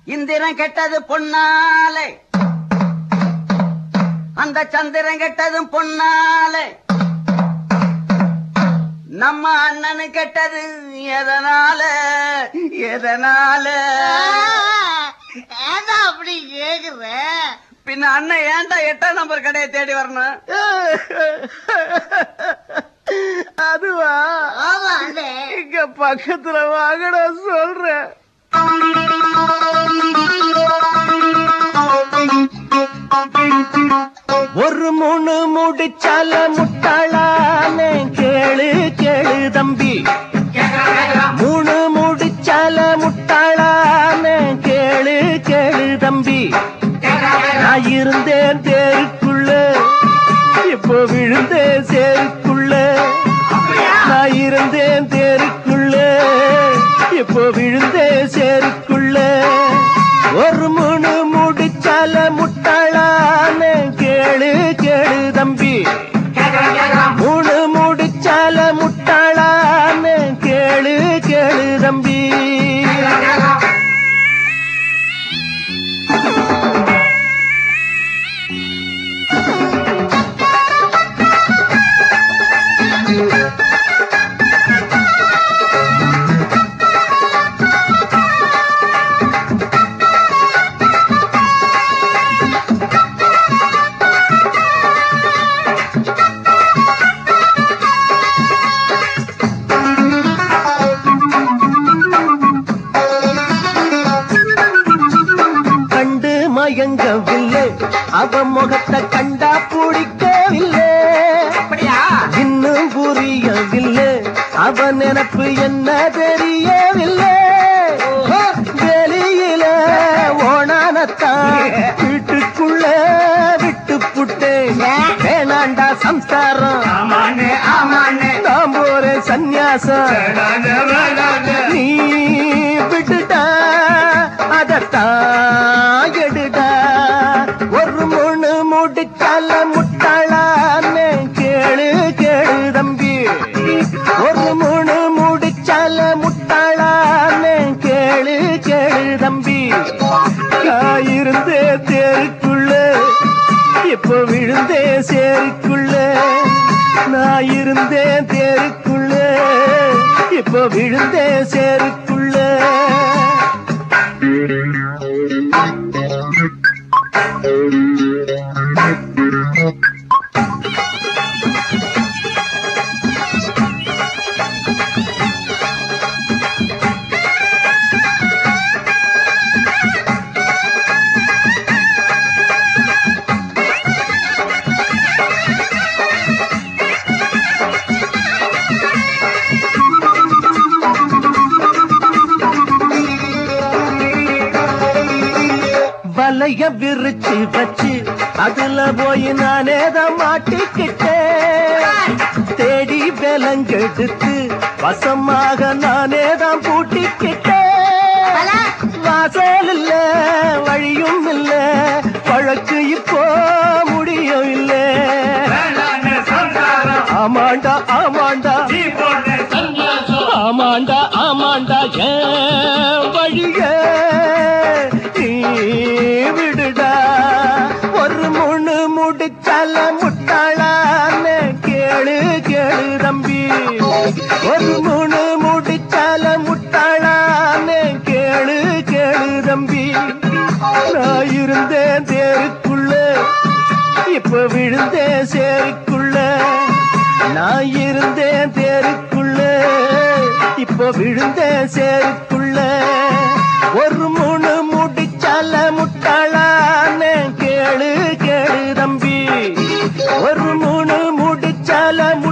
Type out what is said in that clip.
இந்திரன் கெட்டது பொன்னாலே அந்த சந்திரன் கெட்டதும் பொன்னாலே நம்ம அண்ணனு கெட்டது எதனால எதனால ஏதா அப்படி கேக்குற பின்ன அண்ணன் ஏன்டா எட்டாம் நம்பர் கடையை தேடி வரணும் அதுவா ஆமா அண்ணே இங்க பக்கத்துல வாங்கடா சொல்றேன் ஒரு மூணு முடிச்சால முட்டாளான கேளு கேளு தம்பி மூணு முடிச்சால முட்டாளான கேளு கேளு தம்பி நான் இருந்தேன் தேருக்குள்ள இப்போ விழுந்தேன் சேருக்குள்ள நான் இருந்தேன் தேருக்குள்ள இப்போ விழுந்தேன் சேருக்குள்ள ஒரு மூணு முடிச்சால முட்டாளான கேளு கேளு தம்பி மூணு முடிச்சால முட்டாளான கேளு கேளு தம்பி கண்டு மயங்கவில்லை அவ முகத்தை கண்டா பிடிக்கவில்லை அப்படியா இன்னும் புரியவில்லை அவ நினப்பு என்ன தெரியவில்லை வெளியில ஓணானத்தான் வீட்டுக்குள்ள விட்டு புட்டேன் வேணாண்டா சம்சாரம் ஆமாண்ணே ஆமாண்ணே நான் போறேன் சந்நியாசம் நீ விட்டுடா அதத்தான் எடுடா ஒரு மூணு முடிச்சால முட்டாளான்னு கேளு கேளு தம்பி ஒரு மூணு முடிச்சால முட்டாளான்னு கேளு கேளு தம்பி நான் இருந்தே தேருக்குள்ள இப்போ விழுந்தே சேருக்குள்ள நான் இருந்தேன் தேருக்குள்ள இப்போ விழுந்தேன் சேருக்குள்ள வலைய விரிச்சு வச்சு அதுல போய் நானே தான் மாட்டிக்கிட்டேன் தேடி விலங்கெடுத்து வசமாக நானே தான் பூட்டிக்கிட்டேன் வாசல் இல்ல வழியும் இல்ல வழக்கு இப்போ முடியும் இல்ல ஆமாண்டா ஆமாண்டா ஆமாண்டா ஆமாண்டா ஏன் வழிய நீ விடுடா ஒரு முணு முடிச்சால முட்டாளான்னு கேளு கேளு தம்பி ஒரு முணு முடிச்சால முட்டாளான்னு கேளு கேளு தம்பி நான் இருந்தேன் தேருக்குள்ள இப்ப விழுந்தேன் சேருக்குள்ள நான் இருந்தேன் தேருக்குள்ள இப்போ விழுந்தேன் சேருக்குள்ள ஒரு மூணு முடிச்சால முட்டாளான்னு கேளு கேளு தம்பி ஒரு மூணு முடிச்சால